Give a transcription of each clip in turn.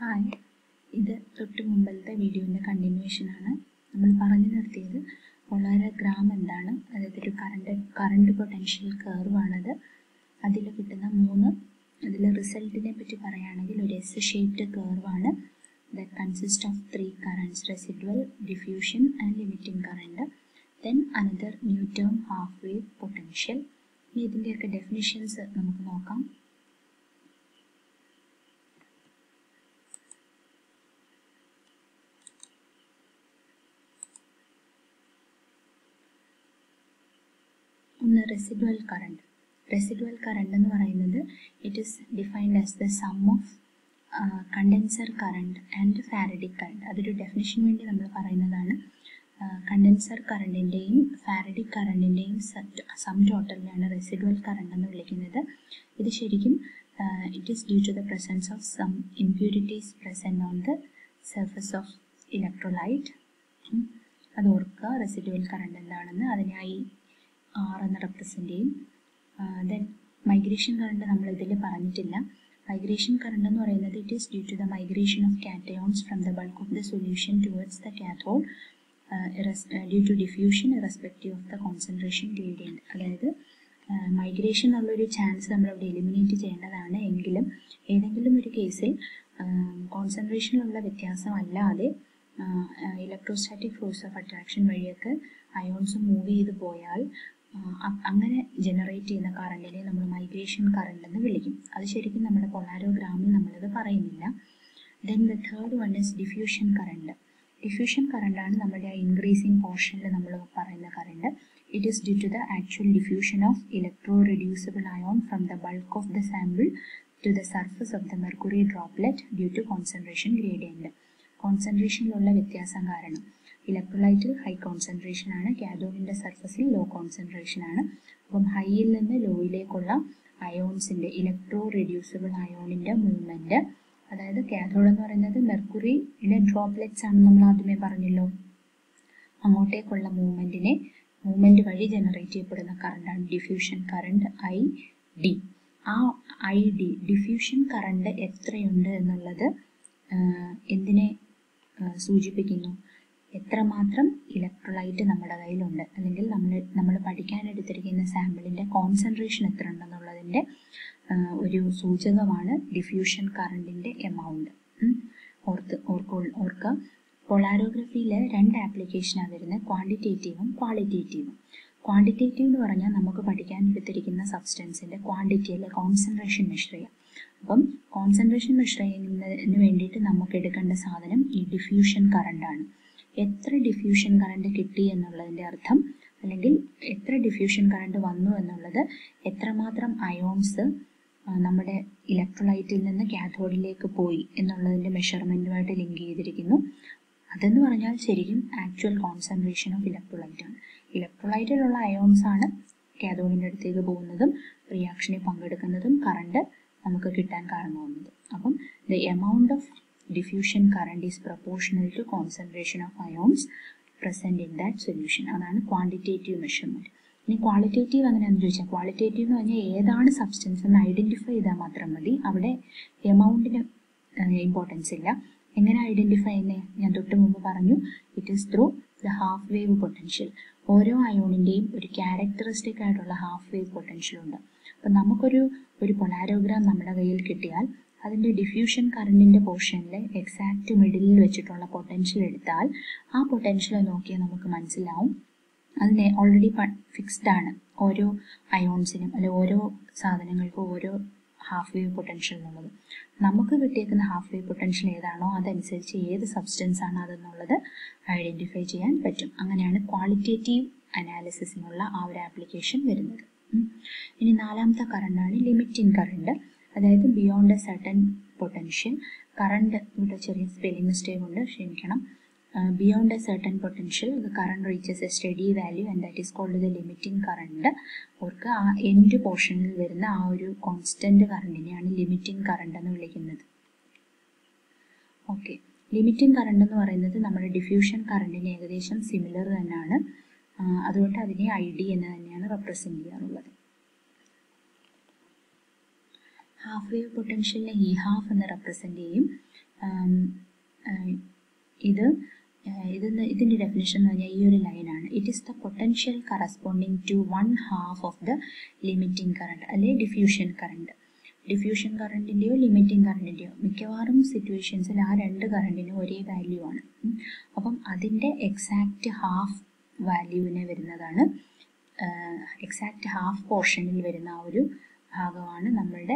Hi ഇത് തൊട്ട് മുമ്പലത്തെ വീഡിയോൻ്റെ കണ്ടിന്യൂഷനാണ് നമ്മൾ പറഞ്ഞു നിർത്തിയത് പൊളാരോഗ്രാം എന്താണ് അതായത് ഒരു കറണ്ട് കറണ്ട് പൊട്ടൻഷ്യൽ കർവാണത് അതിൽ കിട്ടുന്ന മൂന്ന് അതിൽ റിസൾട്ടിനെ പറ്റി പറയുകയാണെങ്കിൽ ഒരു എസ് ഷേപ്ഡ് കർവാണ് that consist of three currents residual diffusion and limiting current then another new term half wave potential ഇനി ഇതിൻ്റെയൊക്കെ ഡെഫിനിഷൻസ് നമുക്ക് നോക്കാം ഒന്ന് റെസിഡുവൽ കറണ്ട് റെസിഡുവൽ കറണ്ട് എന്ന് പറയുന്നത് it is defined as the sum of condenser current and faradic current അതൊരു ഡെഫിനിഷന് വേണ്ടി നമ്മൾ പറയുന്നതാണ് കണ്ടൻസർ കറണ്ടിൻ്റെയും ഫാരഡിക് കറണ്ടിൻ്റെയും സം ടോട്ടലിലാണ് റെസിഡുവൽ കറണ്ട് എന്ന് വിളിക്കുന്നത് ഇത് ശരിക്കും it is due to the presence of some impurities present on the surface of electrolyte അത് ഓർക്കുക റെസിഡുവൽ കറണ്ട് എന്താണെന്ന് അതിനെ ഐ ആർ എന്ന് റെപ്രസെൻ്റ് ചെയ്യും ദെൻ മൈഗ്രേഷൻ കറണ്ട് നമ്മൾ ഇതിൽ പറഞ്ഞിട്ടില്ല മൈഗ്രേഷൻ കറണ്ട് എന്ന് പറയുന്നത് it is due to the migration of cations from the bulk of the solution towards the cathode due to diffusion irrespective of the concentration gradient അതായത് migration എന്നുള്ളൊരു chance നമ്മളവിടെ eliminate ചെയ്യേണ്ടതാണ് എങ്കിലും ഏതെങ്കിലും ഒരു കേസിൽ കോൺസെൻട്രേഷനിലുള്ള വ്യത്യാസം അല്ലാതെ ഇലക്ട്രോസ്റ്റാറ്റിക് ഫോഴ്സ് ഓഫ് അട്രാക്ഷൻ വഴിയൊക്കെ അയോൺസ് മൂവ് ചെയ്ത് പോയാൽ അങ്ങനെ ജനറേറ്റ് ചെയ്യുന്ന കറണ്ടിനെ നമ്മൾ മൈഗ്രേഷൻ കറണ്ട് എന്ന് വിളിക്കും അത് ശരിക്കും നമ്മുടെ പൊളാരോഗ്രാമിൽ നമ്മളത് പറയുന്നില്ല then the third one is diffusion current diffusion കറണ്ടാണ് നമ്മുടെ ആ ഇൻക്രീസിങ് പോർഷനിൽ നമ്മൾ പറയുന്ന current it is due to the actual diffusion of electro reducible ion from the bulk of the sample to the surface of the mercury droplet due to concentration gradient കോൺസെൻട്രേഷനിലുള്ള വ്യത്യാസം കാരണം ഇലക്ട്രോലൈറ്റിൽ high concentration ആണ് കാഥോഡിൻ്റെ സർഫസിൽ low concentration ആണ് അപ്പം ഹൈയിൽ നിന്ന് ലോയിലേക്കുള്ള അയോൺസിൻ്റെ ഇലക്ട്രോ റെഡ്യൂസിബിൾ അയോണിൻ്റെ മൂവ്മെൻറ്റ് അതായത് കാഥോഡ് എന്ന് പറയുന്നത് മെർക്കുറിയുടെ ഡ്രോപ്ലെറ്റ്സ് ആണ് നമ്മൾ ആദ്യമേ പറഞ്ഞല്ലോ അങ്ങോട്ടേക്കുള്ള മൂവ്മെൻറ്റിനെ മൂവ്മെൻറ്റ് വഴി ജനറേറ്റ് ചെയ്യപ്പെടുന്ന കറണ്ടാണ് ഡിഫ്യൂഷൻ കറണ്ട് ഐ ഡി ആ ഐ ഡി ഡിഫ്യൂഷൻ കറണ്ട് എത്രയുണ്ട് എന്നുള്ളത് എന്തിനെ സൂചിപ്പിക്കുന്നു എത്രമാത്രം ഇലക്ട്രോലൈറ്റ് നമ്മുടെ കയ്യിലുണ്ട് അല്ലെങ്കിൽ നമ്മൾ നമ്മൾ പഠിക്കാൻ എടുത്തിരിക്കുന്ന സാമ്പിളിൻ്റെ കോൺസെൻട്രേഷൻ എത്ര ഉണ്ടെന്നുള്ളതിൻ്റെ ഒരു സൂചകമാണ് ഡിഫ്യൂഷൻ കറണ്ടിൻ്റെ എമൗണ്ട് ഓർത്ത് ഓർക്ക ഓർക്കുക പൊളാരോഗ്രഫിയിൽ രണ്ട് ആപ്ലിക്കേഷനാണ് വരുന്നത് ക്വാണ്ടിറ്റേറ്റീവും ക്വാളിറ്റേറ്റീവും ക്വാണ്ടിറ്റേറ്റീവ് എന്ന് പറഞ്ഞാൽ നമുക്ക് പഠിക്കാൻ എടുത്തിരിക്കുന്ന സബ്സ്റ്റൻസിൻ്റെ ക്വാണ്ടിറ്റി അല്ലെ കോൺസെൻട്രേഷൻ മെഷർ ചെയ്യാം അപ്പം കോൺസെൻട്രേഷൻ മെഷർ ചെയ്യുന്നതിന് വേണ്ടിയിട്ട് നമുക്ക് എടുക്കേണ്ട സാധനം ഈ ഡിഫ്യൂഷൻ കറണ്ടാണ് എത്ര ഡിഫ്യൂഷൻ കറണ്ട് കിട്ടി എന്നുള്ളതിൻ്റെ അർത്ഥം അല്ലെങ്കിൽ എത്ര ഡിഫ്യൂഷൻ കറണ്ട് വന്നു എന്നുള്ളത് എത്രമാത്രം അയോൺസ് നമ്മുടെ ഇലക്ട്രോലൈറ്റിൽ നിന്ന് കാഥോഡിലേക്ക് പോയി എന്നുള്ളതിൻ്റെ മെഷർമെൻറ്റുമായിട്ട് ലിങ്ക് ചെയ്തിരിക്കുന്നു അതെന്ന് പറഞ്ഞാൽ ശരിക്കും ആക്ച്വൽ കോൺസെൻട്രേഷൻ ഓഫ് ഇലക്ട്രോലൈറ്റ് ആണ് ഇലക്ട്രോലൈറ്റിലുള്ള അയോൺസ് ആണ് കാഥോഡിൻ്റെ അടുത്തേക്ക് പോകുന്നതും റിയാക്ഷനിൽ പങ്കെടുക്കുന്നതും കറണ്ട് നമുക്ക് കിട്ടാൻ കാരണമാകുന്നത് അപ്പം the amount of diffusion current is proportional to concentration of ions present in that solution അതാണ് ക്വാണ്ടിറ്റേറ്റീവ് മെഷർമെൻറ്റ് ഇനി ക്വാളിറ്റേറ്റീവ് എങ്ങനെയാണെന്ന് ചോദിച്ചാൽ ക്വാളിറ്റേറ്റീവ് എന്ന് പറഞ്ഞാൽ ഏതാണ് സബ്സ്റ്റൻസ് എന്ന് ഐഡൻറ്റിഫൈ ചെയ്താൽ മാത്രം മതി അവിടെ എമൗണ്ടിന് ഇമ്പോർട്ടൻസ് ഇല്ല എങ്ങനെ ഐഡൻറ്റിഫൈ ചെയ്യുന്നത് ഞാൻ തൊട്ട് മുമ്പ് പറഞ്ഞു it is through the half wave potential ഓരോ അയോണിൻ്റെയും ഒരു ക്യാരക്ടറിസ്റ്റിക് ആയിട്ടുള്ള ഹാഫ് വേവ് പൊട്ടൻഷ്യൽ ഉണ്ട് അപ്പം നമുക്കൊരു ഒരു പൊളാരോഗ്രാം നമ്മുടെ കയ്യിൽ കിട്ടിയാൽ അതിൻ്റെ ഡിഫ്യൂഷൻ കറണ്ടിൻ്റെ പോർഷനിൽ എക്സാക്റ്റ് മിഡിലിൽ വെച്ചിട്ടുള്ള പൊട്ടൻഷ്യൽ എടുത്താൽ ആ പൊട്ടൻഷ്യൽ നോക്കിയാൽ നമുക്ക് മനസ്സിലാവും അതിനെ ഓൾറെഡി ഫിക്സ്ഡ് ആണ് ഓരോ അയോൺസിനും അല്ലെ ഓരോ സാധനങ്ങൾക്കും ഓരോ ഹാഫ് വേവ് പൊട്ടൻഷ്യൽ എന്നുള്ളത് നമുക്ക് കിട്ടിയേക്കുന്ന ഹാഫ് വേവ് പൊട്ടൻഷ്യൽ ഏതാണോ അതനുസരിച്ച് ഏത് സബ്സ്റ്റൻസ് ആണ് അതെന്നുള്ളത് ഐഡൻറ്റിഫൈ ചെയ്യാൻ പറ്റും അങ്ങനെയാണ് ക്വാളിറ്റേറ്റീവ് അനാലിസിസിനുള്ള ആ ഒരു ആപ്ലിക്കേഷൻ വരുന്നത് ഇനി നാലാമത്തെ കറണ്ടാണ് ലിമിറ്റിംഗ് കറണ്ട് അതായത് beyond a certain potential current ഇവിടെ ചെറിയ സ്പെല്ലിംഗ് മിസ്റ്റേക്ക് ഉണ്ട് ക്ഷമിക്കണം beyond a certain potential the current reaches a steady value and that is called the limiting current അവർക്ക് ആ എൻഡ് പോർഷനിൽ വരുന്ന ആ ഒരു കോൺസ്റ്റന്റ് കറണ്ടിനെയാണ് ലിമിറ്റിംഗ് കറണ്ട് എന്ന് വിളിക്കുന്നത് ഓക്കെ ലിമിറ്റിംഗ് കറണ്ട് എന്ന് പറയുന്നത് നമ്മുടെ ഡിഫ്യൂഷൻ കറണ്ടിന് ഏകദേശം സിമിലർ തന്നെയാണ് അതുകൊണ്ട് അതിനെ ഐ ഡി എന്ന് തന്നെയാണ് റെപ്രസെൻറ്റ് ചെയ്യാറുള്ളത് ഹാഫ് വേവ് പൊട്ടൻഷ്യലിനെ ഇ ഹാഫ് എന്ന് റെപ്രസെൻ്റ് ചെയ്യും ഇത് ഇത് ഇതിൻ്റെ ഡെഫിനേഷൻ എന്ന് പറഞ്ഞാൽ ഈ ഒരു ലൈനാണ് it is the potential corresponding to one half of the limiting current അല്ലെ ഡിഫ്യൂഷൻ കറണ്ട് ഡിഫ്യൂഷൻ കറണ്ടിൻ്റെയോ ലിമിറ്റിംഗ് കറണ്ടിൻ്റെയോ മിക്കവാറും സിറ്റുവേഷൻസിൽ ആ രണ്ട് കറണ്ടിനും ഒരേ വാല്യൂ ആണ് അപ്പം അതിൻ്റെ എക്സാക്റ്റ് ഹാഫ് വാല്യൂവിനെ വരുന്നതാണ് എക്സാക്റ്റ് ഹാഫ് പോർഷനിൽ വരുന്ന ആ ഒരു ഭാഗമാണ് നമ്മളുടെ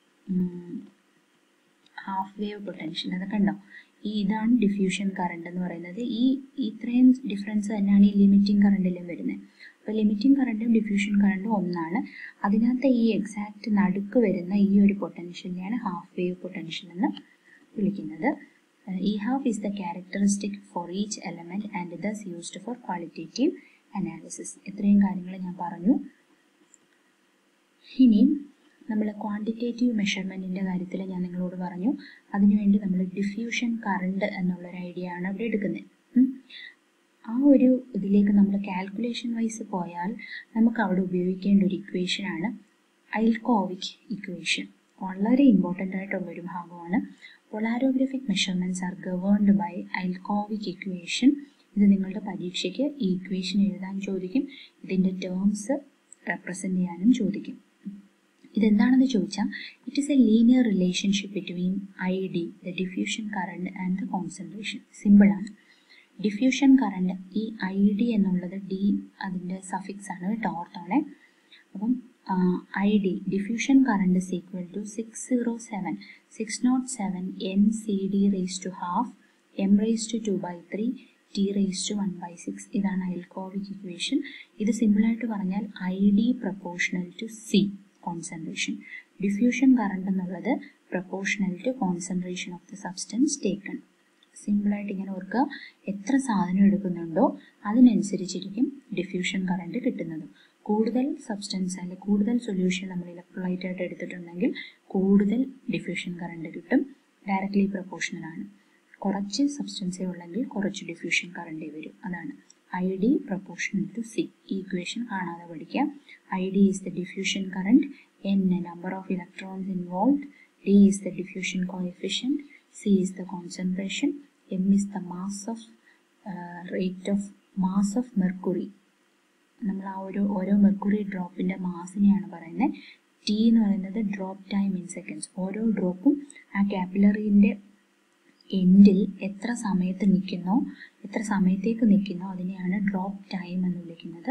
ഹാഫ് വേവ് പൊട്ടൻഷ്യൽ അതൊക്കെ ഉണ്ടോ ഈ ഇതാണ് ഡിഫ്യൂഷൻ കറണ്ട് എന്ന് പറയുന്നത് ഈ ഇത്രയും ഡിഫറൻസ് തന്നെയാണ് ഈ ലിമിറ്റിംഗ് കറണ്ടിലും വരുന്നത് അപ്പോൾ ലിമിറ്റിംഗ് കറണ്ടും ഡിഫ്യൂഷൻ കറണ്ടും ഒന്നാണ് അതിനകത്ത് ഈ എക്സാക്റ്റ് നടുക്ക് വരുന്ന ഈ ഒരു പൊട്ടൻഷ്യലിനെയാണ് ഹാഫ് വേവ് പൊട്ടൻഷ്യൽ എന്ന് വിളിക്കുന്നത് ഈ half is the characteristic for each element and thus used for qualitative analysis ഇത്രയും കാര്യങ്ങൾ ഞാൻ പറഞ്ഞു ഇനി നമ്മൾ ക്വാണ്ടിറ്റേറ്റീവ് മെഷർമെൻറ്റിൻ്റെ കാര്യത്തിൽ ഞാൻ നിങ്ങളോട് പറഞ്ഞു അതിനുവേണ്ടി നമ്മൾ ഡിഫ്യൂഷൻ കറണ്ട് എന്നുള്ളൊരു ഐഡിയ ആണ് അവിടെ എടുക്കുന്നത് ആ ഒരു ഇതിലേക്ക് നമ്മൾ കാൽക്കുലേഷൻ വൈസ് പോയാൽ നമുക്ക് അവിടെ ഉപയോഗിക്കേണ്ട ഒരു ഇക്വേഷനാണ് ഐൽകോവിക് ഇക്വേഷൻ വളരെ ഇമ്പോർട്ടൻ്റ് ആയിട്ടുള്ളൊരു ഭാഗമാണ് polarographic measurements are governed by Ilkovic equation ഇത് നിങ്ങളുടെ പരീക്ഷയ്ക്ക് ഈ ഇക്വേഷൻ എഴുതാൻ ചോദിക്കും ഇതിൻ്റെ ടേംസ് റെപ്രസെൻ്റ് ചെയ്യാനും ചോദിക്കും ഇതെന്താണെന്ന് ചോദിച്ചാൽ it is a linear relationship between I D the diffusion current and the concentration സിമ്പിളാണ് ഡിഫ്യൂഷൻ കറണ്ട് ഈ ഐ ഡി എന്നുള്ളത് ഡി അതിൻ്റെ സഫിക്സ് ആണ് കേട്ടോ ഓർത്തോണേ അപ്പം I D diffusion current is equal to six zero seven six not seven N C D raise to half M raise to two by three T raise to one by six ഇതാണ് Ilkovic equation ഇത് സിമ്പിളായിട്ട് പറഞ്ഞാൽ I D proportional to C concentration diffusion current എന്നുള്ളത് proportional to concentration of the substance taken സിമ്പിളായിട്ട് ഇങ്ങനെ ഓർക്കുക എത്ര സാധനം എടുക്കുന്നുണ്ടോ അതിനനുസരിച്ചിരിക്കും ഡിഫ്യൂഷൻ കറണ്ട് കിട്ടുന്നത് കൂടുതൽ സബ്സ്റ്റൻസ് അല്ലെങ്കിൽ കൂടുതൽ സൊല്യൂഷൻ നമ്മൾ ഇലക്ട്രോലൈറ്റ് ആയിട്ട് എടുത്തിട്ടുണ്ടെങ്കിൽ കൂടുതൽ ഡിഫ്യൂഷൻ കറണ്ട് കിട്ടും ഡയറക്ട്ലി പ്രപ്പോർഷണൽ ആണ് കുറച്ച് സബ്സ്റ്റൻസേ ഉള്ളെങ്കിൽ കുറച്ച് ഡിഫ്യൂഷൻ കറണ്ടേ വരും അതാണ് I D proportional to C ഈ ഇക്വേഷൻ കാണാതെ പഠിക്കുക I D is the diffusion current N number of electrons involve D is the diffusion coefficient C is the concentration M is the mass of rate of mass of mercury നമ്മൾ ആ ഒരു ഓരോ mercury ഡ്രോപ്പിൻ്റെ മാസിനെയാണ് പറയുന്നത് T എന്ന് പറയുന്നത് drop time in seconds ഓരോ ഡ്രോപ്പും ആ കാപ്പിലറിൻ്റെ എൻഡിൽ എത്ര സമയത്ത് നിൽക്കുന്നോ എത്ര സമയത്തേക്ക് നിൽക്കുന്നോ അതിനെയാണ് ഡ്രോപ്പ് ടൈം എന്ന് വിളിക്കുന്നത്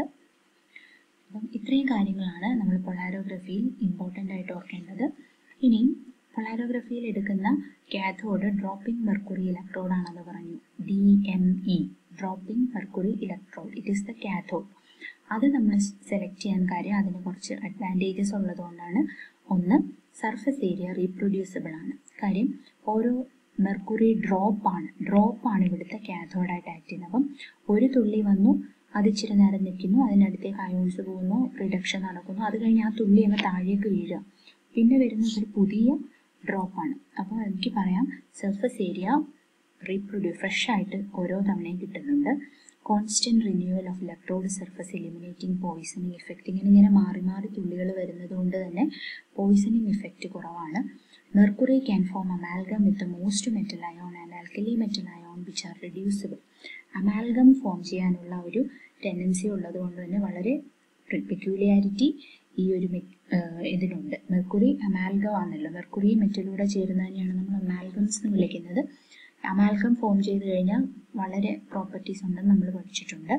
അപ്പം ഇത്രയും കാര്യങ്ങളാണ് നമ്മൾ പൊളാരോഗ്രഫിയിൽ ഇമ്പോർട്ടൻ്റ് ആയിട്ട് ഓർക്കേണ്ടത് ഇനി പൊളാരോഗ്രഫിയിൽ എടുക്കുന്ന കാഥോഡ് ഡ്രോപ്പിംഗ് മെർക്കുറി ഇലക്ട്രോഡാണെന്ന് പറഞ്ഞു D M E dropping mercury electrode it is the cathode അത് നമ്മൾ സെലക്ട് ചെയ്യാൻ കാര്യം അതിന് കുറച്ച് അഡ്വാൻറ്റേജസ് ഉള്ളതുകൊണ്ടാണ് ഒന്ന് സർഫസ് ഏരിയ റീപ്രൊഡ്യൂസിബിൾ ആണ് കാര്യം ഓരോ മെർക്കുറി ഡ്രോപ്പ് ആണ് ഡ്രോപ്പ് ആണ് ഇവിടുത്തെ കാഥോഡായിട്ട് ആക്ട് ചെയ്യുന്നത് അപ്പം ഒരു തുള്ളി വന്നു അത് ഇച്ചിരി നേരം നിൽക്കുന്നു അതിനടുത്തേക്ക് അയോൺസ് പോകുന്നു റിഡക്ഷൻ നടക്കുന്നു അത് കഴിഞ്ഞ് ആ തുള്ളി അങ്ങ് താഴേക്ക് വീഴുക പിന്നെ വരുന്നത് ഒരു പുതിയ ഡ്രോപ്പാണ് അപ്പോൾ എനിക്ക് പറയാം സർഫസ് ഏരിയ റീപ്രൊഡ്യൂ ഫ്രഷ് ആയിട്ട് ഓരോ തവണയും കിട്ടുന്നുണ്ട് constant renewal of electrode surface eliminating poisoning effect ഇങ്ങനെ ഇങ്ങനെ മാറി മാറി തുള്ളികൾ വരുന്നത് കൊണ്ട് തന്നെ പോയിസണിങ് ഇഫക്റ്റ് കുറവാണ് mercury can form amalgam with most metal ion and alkali metal ion which are reducible amalgam form ചെയ്യാനുള്ള ഒരു ടെൻഡൻസി ഉള്ളത് കൊണ്ട് തന്നെ വളരെ പെക്യൂലിയാരിറ്റി ഈ ഒരു ഇതിനുണ്ട് മെർക്കുറി അമാൽഗം ആണല്ലോ മെർക്കുറി മെറ്റലൂടെ ചേരുന്ന തന്നെയാണ് നമ്മൾ അമാൽഗംസ് എന്ന് വിളിക്കുന്നത് അമാൽഗം ഫോം ചെയ്ത് കഴിഞ്ഞാൽ വളരെ പ്രോപ്പർട്ടീസ് ഉണ്ടെന്ന് നമ്മൾ പഠിച്ചിട്ടുണ്ട്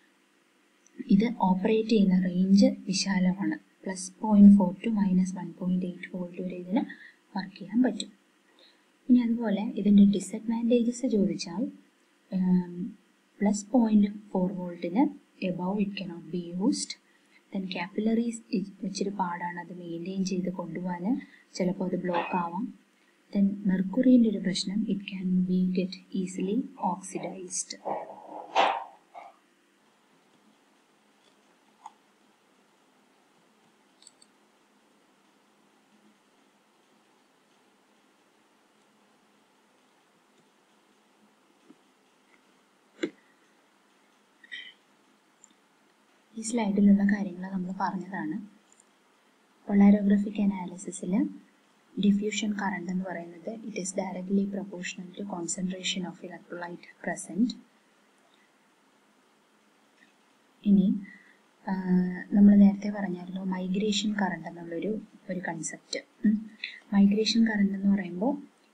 ഇത് ഓപ്പറേറ്റ് ചെയ്യുന്ന റേഞ്ച് വിശാലമാണ് plus point four two minus one point eight volt വരെ ഇതിന് വർക്ക് ചെയ്യാൻ പറ്റും ഇനി അതുപോലെ ഇതിൻ്റെ ഡിസഡ്വാൻറ്റേജസ് ചോദിച്ചാൽ പ്ലസ് പോയിന്റ് ഫോർ വോൾട്ടിന് above it cannot be used then capillaries ഇച്ചിരി പാടാണ് അത് മെയിൻറ്റെയിൻ ചെയ്ത് കൊണ്ടുപോകാൻ ചിലപ്പോൾ അത് ബ്ലോക്ക് ആവാം ദെൻ മെർക്കുറിൻ്റെ ഒരു പ്രശ്നം it can be get easily oxidised ഈ സ്ലൈഡിലുള്ള കാര്യങ്ങൾ നമ്മൾ പറഞ്ഞതാണ് പൊളാരോഗ്രഫിക് അനാലിസിസിൽ ഡിഫ്യൂഷൻ കറണ്ട് എന്ന് പറയുന്നത് it is directly proportional to concentration of electrolyte present ഇനി നമ്മൾ നേരത്തെ പറഞ്ഞായിരുന്നു മൈഗ്രേഷൻ കറണ്ട് എന്നുള്ളൊരു ഒരു കൺസെപ്റ്റ് മൈഗ്രേഷൻ കറണ്ട് എന്ന് പറയുമ്പോൾ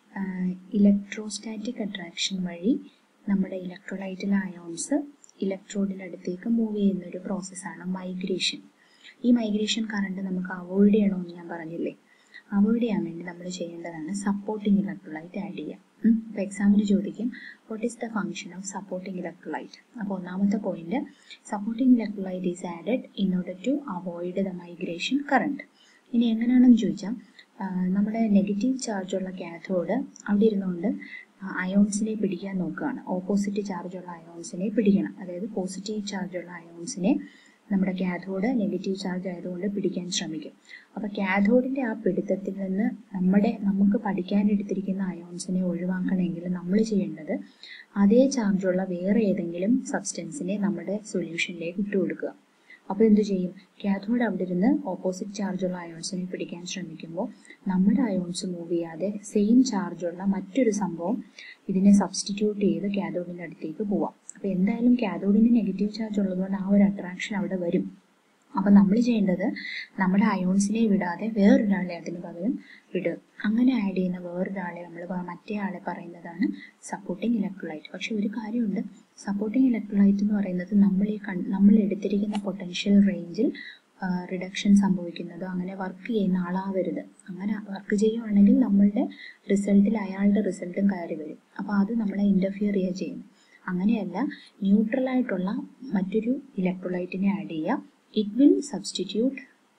ഇലക്ട്രോസ്റ്റാറ്റിക് അട്രാക്ഷൻ വഴി നമ്മുടെ ഇലക്ട്രോലൈറ്റിലെ അയോൺസ് ഇലക്ട്രോഡിനടുത്തേക്ക് മൂവ് ചെയ്യുന്ന ഒരു പ്രോസസ്സാണ് മൈഗ്രേഷൻ ഈ മൈഗ്രേഷൻ കറണ്ട് നമുക്ക് അവോയ്ഡ് ചെയ്യണമെന്ന് ഞാൻ പറഞ്ഞില്ലേ അവോയ്ഡ് ചെയ്യാൻ വേണ്ടി നമ്മൾ ചെയ്യേണ്ടതാണ് സപ്പോർട്ടിംഗ് ഇലക്ട്രോലൈറ്റ് ആഡ് ചെയ്യാം അപ്പോൾ എക്സാമിന് ചോദിക്കും what is the function of supporting electrolyte അപ്പോൾ ഒന്നാമത്തെ point supporting electrolyte is added in order to avoid the migration current ഇനി എങ്ങനെയാണെന്ന് ചോദിച്ചാൽ നമ്മുടെ നെഗറ്റീവ് ചാർജുള്ള കാഥോഡ് അവിടെ ഇരുന്നുകൊണ്ട് അയോൺസിനെ പിടിക്കാൻ നോക്കുകയാണ് ഓപ്പോസിറ്റ് ചാർജുള്ള അയോൺസിനെ പിടിക്കണം അതായത് പോസിറ്റീവ് ചാർജുള്ള അയോൺസിനെ നമ്മുടെ കാഥോഡ് നെഗറ്റീവ് ചാർജ് ആയതുകൊണ്ട് പിടിക്കാൻ ശ്രമിക്കും അപ്പോൾ കാഥോഡിൻ്റെ ആ പിടുത്തത്തിൽ നിന്ന് നമ്മുടെ നമുക്ക് പഠിക്കാനെടുത്തിരിക്കുന്ന അയോൺസിനെ ഒഴിവാക്കണമെങ്കിൽ നമ്മൾ ചെയ്യേണ്ടത് അതേ ചാർജുള്ള വേറെ ഏതെങ്കിലും സബ്സ്റ്റൻസിനെ നമ്മുടെ സൊല്യൂഷനിലേക്ക് ഇട്ട് കൊടുക്കുക അപ്പോൾ എന്ത് ചെയ്യും കാഥോഡ് അവിടെ ഇരുന്ന് ഓപ്പോസിറ്റ് ചാർജുള്ള അയോൺസിനെ പിടിക്കാൻ ശ്രമിക്കുമ്പോൾ നമ്മുടെ അയോൺസ് മൂവ് ചെയ്യാതെ സെയിം ചാർജുള്ള മറ്റൊരു സംഭവം ഇതിനെ സബ്സ്റ്റിറ്റ്യൂട്ട് ചെയ്ത് കാഥോഡിൻ്റെ അടുത്തേക്ക് പോവാം അപ്പോൾ എന്തായാലും കാഥോഡിന് നെഗറ്റീവ് ചാർജ് ഉള്ളതുകൊണ്ട് ആ ഒരു അട്രാക്ഷൻ അവിടെ വരും അപ്പം നമ്മൾ ചെയ്യേണ്ടത് നമ്മുടെ അയോൺസിനെ വിടാതെ വേറൊരാളെ അതിന് പകരം വിടുക അങ്ങനെ ആഡ് ചെയ്യുന്ന വേറൊരാളെ നമ്മൾ മറ്റേ ആളെ പറയുന്നതാണ് സപ്പോർട്ടിംഗ് ഇലക്ട്രോലൈറ്റ് പക്ഷെ ഒരു കാര്യമുണ്ട് സപ്പോർട്ടിംഗ് ഇലക്ട്രോലൈറ്റ് എന്ന് പറയുന്നത് നമ്മൾ ഈ നമ്മൾ എടുത്തിരിക്കുന്ന പൊട്ടൻഷ്യൽ റേഞ്ചിൽ റിഡക്ഷൻ സംഭവിക്കുന്നതോ അങ്ങനെ വർക്ക് ചെയ്യുന്ന ആളാവരുത് അങ്ങനെ വർക്ക് ചെയ്യുവാണെങ്കിൽ നമ്മളുടെ റിസൾട്ടിൽ അയാളുടെ റിസൾട്ടും കയറി വരും അപ്പോൾ അത് നമ്മളെ ഇൻ്റർഫിയർ ചെയ്യുക ചെയ്യും അങ്ങനെയല്ല ന്യൂട്രൽ ആയിട്ടുള്ള മറ്റൊരു ഇലക്ട്രോലൈറ്റിനെ ആഡ് ചെയ്യുക it will substitute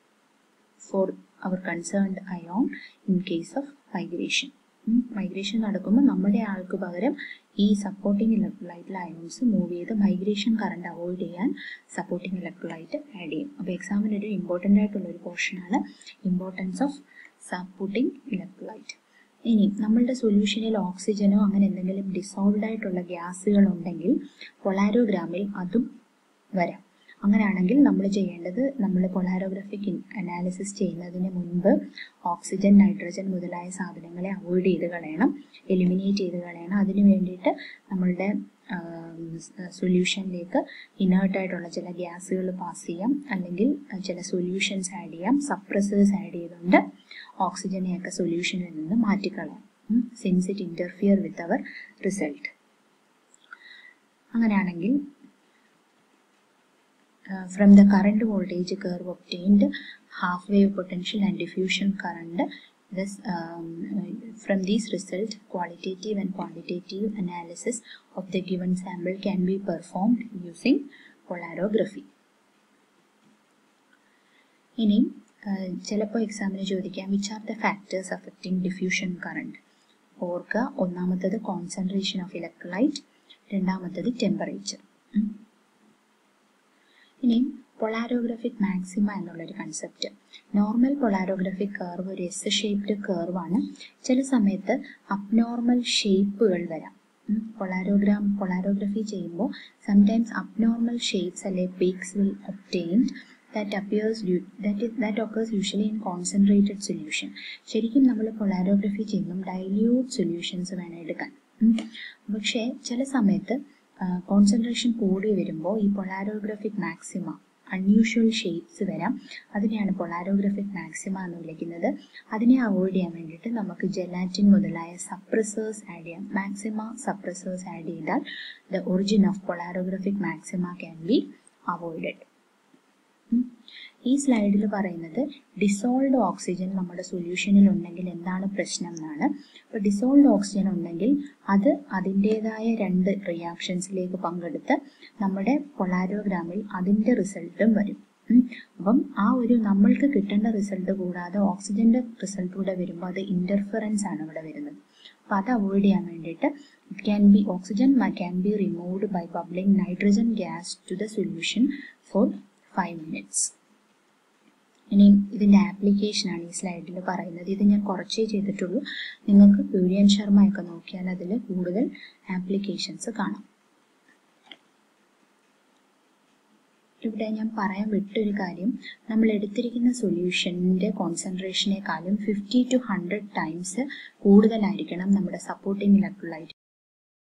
for our concerned ion in case of migration. Migration നടക്കുമ്പോൾ നമ്മുടെ ആൾക്ക് പകരം ഈ സപ്പോർട്ടിംഗ് ഇലക്ട്രോലൈറ്റിൽ അയോൺസ് മൂവ് ചെയ്ത് മൈഗ്രേഷൻ കറണ്ട് അവോയ്ഡ് ചെയ്യാൻ സപ്പോർട്ടിംഗ് ഇലക്ട്രോലൈറ്റ് ആഡ് ചെയ്യും അപ്പോൾ എക്സാമിന് ഒരു ഇമ്പോർട്ടൻ്റ് ആയിട്ടുള്ള ഒരു പോർഷനാണ് ഇമ്പോർട്ടൻസ് ഓഫ് സപ്പോർട്ടിംഗ് ഇലക്ട്രോലൈറ്റ് ഇനി നമ്മളുടെ സൊല്യൂഷനിൽ ഓക്സിജനോ അങ്ങനെ എന്തെങ്കിലും ഡിസോൾവ്ഡ് ആയിട്ടുള്ള ഗ്യാസുകൾ ഉണ്ടെങ്കിൽ പൊളാരോഗ്രാമിൽ അതും വരാം അങ്ങനെയാണെങ്കിൽ നമ്മൾ ചെയ്യേണ്ടത് നമ്മൾ പൊളാരോഗ്രഫിക് അനാലിസിസ് ചെയ്യുന്നതിന് മുൻപ് ഓക്സിജൻ നൈട്രജൻ മുതലായ സാധനങ്ങളെ അവോയ്ഡ് ചെയ്ത് കളയണം എലിമിനേറ്റ് ചെയ്ത് കളയണം അതിന് വേണ്ടിയിട്ട് നമ്മളുടെ സൊല്യൂഷനിലേക്ക് ഇനേർട്ടായിട്ടുള്ള ചില ഗ്യാസുകൾ പാസ് ചെയ്യാം അല്ലെങ്കിൽ ചില സൊല്യൂഷൻസ് ആഡ് ചെയ്യാം സപ്രസേഴ്സ് ആഡ് ചെയ്തുകൊണ്ട് ഓക്സിജനെയൊക്കെ സൊല്യൂഷനിൽ നിന്ന് മാറ്റിക്കളയാം since it interfere with our result അങ്ങനെയാണെങ്കിൽ Uh, from the current voltage curve obtained half wave potential and diffusion current this um, from these result qualitative and quantitative analysis of the given sample can be performed using polarography ഇനി ചിലപ്പോൾ എക്സാമിന് ചോദിക്കാം which are the factors affecting diffusion current ഓർക്കുക ഒന്നാമത്തത് concentration of electrolyte രണ്ടാമത്തത് temperature ഇനി polarographic maxima എന്നുള്ളൊരു concept normal polarographic curve ഒരു എസ് ഷേപ്ഡ് കർവാണ് ചില സമയത്ത് അബ്നോർമൽ ഷേപ്പുകൾ വരാം പൊളാരോഗ്രാം പൊളാരോഗ്രഫി ചെയ്യുമ്പോൾ സംടൈംസ് അബ്നോർമൽ ഷേപ്സ് അല്ലെ peaks will obtained that appears that that occurs usually in concentrated solution ശരിക്കും നമ്മൾ പൊളാരോഗ്രഫി ചെയ്യുമ്പം ഡൈല്യൂട്ട് സൊല്യൂഷൻസ് വേണം എടുക്കാൻ പക്ഷേ ചില സമയത്ത് കോൺസെൻട്രേഷൻ കൂടി വരുമ്പോൾ ഈ പൊളാരോഗ്രഫിക് മാക്സിമ അൺയൂഷ്വൽ ഷേപ്സ് വരാം അതിനെയാണ് പൊളാരോഗ്രഫിക് മാക്സിമ എന്ന് വിളിക്കുന്നത് അതിനെ അവോയ്ഡ് ചെയ്യാൻ വേണ്ടിയിട്ട് നമുക്ക് ജെലാറ്റിൻ മുതലായ സപ്രസേഴ്സ് ആഡ് ചെയ്യാം മാക്സിമ സപ്രസേഴ്സ് ആഡ് ചെയ്താൽ the origin of polarographic maxima can be avoided ഈ സ്ലൈഡിൽ പറയുന്നത് ഡിസോൾഡ് ഓക്സിജൻ നമ്മുടെ സൊല്യൂഷനിൽ ഉണ്ടെങ്കിൽ എന്താണ് പ്രശ്നം എന്നാണ് അപ്പോൾ ഡിസോൾഡ് ഓക്സിജൻ ഉണ്ടെങ്കിൽ അത് അതിൻ്റെതായ രണ്ട് റിയാക്ഷൻസിലേക്ക് പങ്കെടുത്ത് നമ്മുടെ പൊളാരോഗ്രാമിൽ അതിൻ്റെ റിസൾട്ടും വരും അപ്പം ആ ഒരു നമ്മൾക്ക് കിട്ടേണ്ട റിസൾട്ട് കൂടാതെ ഓക്സിജന്റെ റിസൾട്ട് കൂടെ വരുമ്പോൾ അത് ഇന്റർഫറൻസ് ആണ് ഇവിടെ വരുന്നത് അപ്പോൾ അത് അവോയ്ഡ് ചെയ്യാൻ വേണ്ടിയിട്ട് it can be oxygen can be removed by bubbling nitrogen gas to the solution for five minutes ഇനി ഇതിൻ്റെ ആപ്ലിക്കേഷനാണ് ഈ സ്ലൈഡിൽ പറയുന്നത് ഇത് ഞാൻ കുറച്ചേ ചെയ്തിട്ടുള്ളൂ നിങ്ങൾക്ക് പ്യൂരിയൻ ശർമ്മയൊക്കെ നോക്കിയാൽ അതിൽ കൂടുതൽ ആപ്ലിക്കേഷൻസ് കാണാം ഇവിടെ ഞാൻ പറയാൻ വിട്ടൊരു കാര്യം നമ്മൾ എടുത്തിരിക്കുന്ന സൊല്യൂഷൻ്റെ കോൺസെൻട്രേഷനേക്കാളും ഫിഫ്റ്റി ടു ഹൺഡ്രഡ് ടൈംസ് കൂടുതലായിരിക്കണം നമ്മുടെ സപ്പോർട്ടിംഗ് ഇലക്ട്രോലൈറ്റ്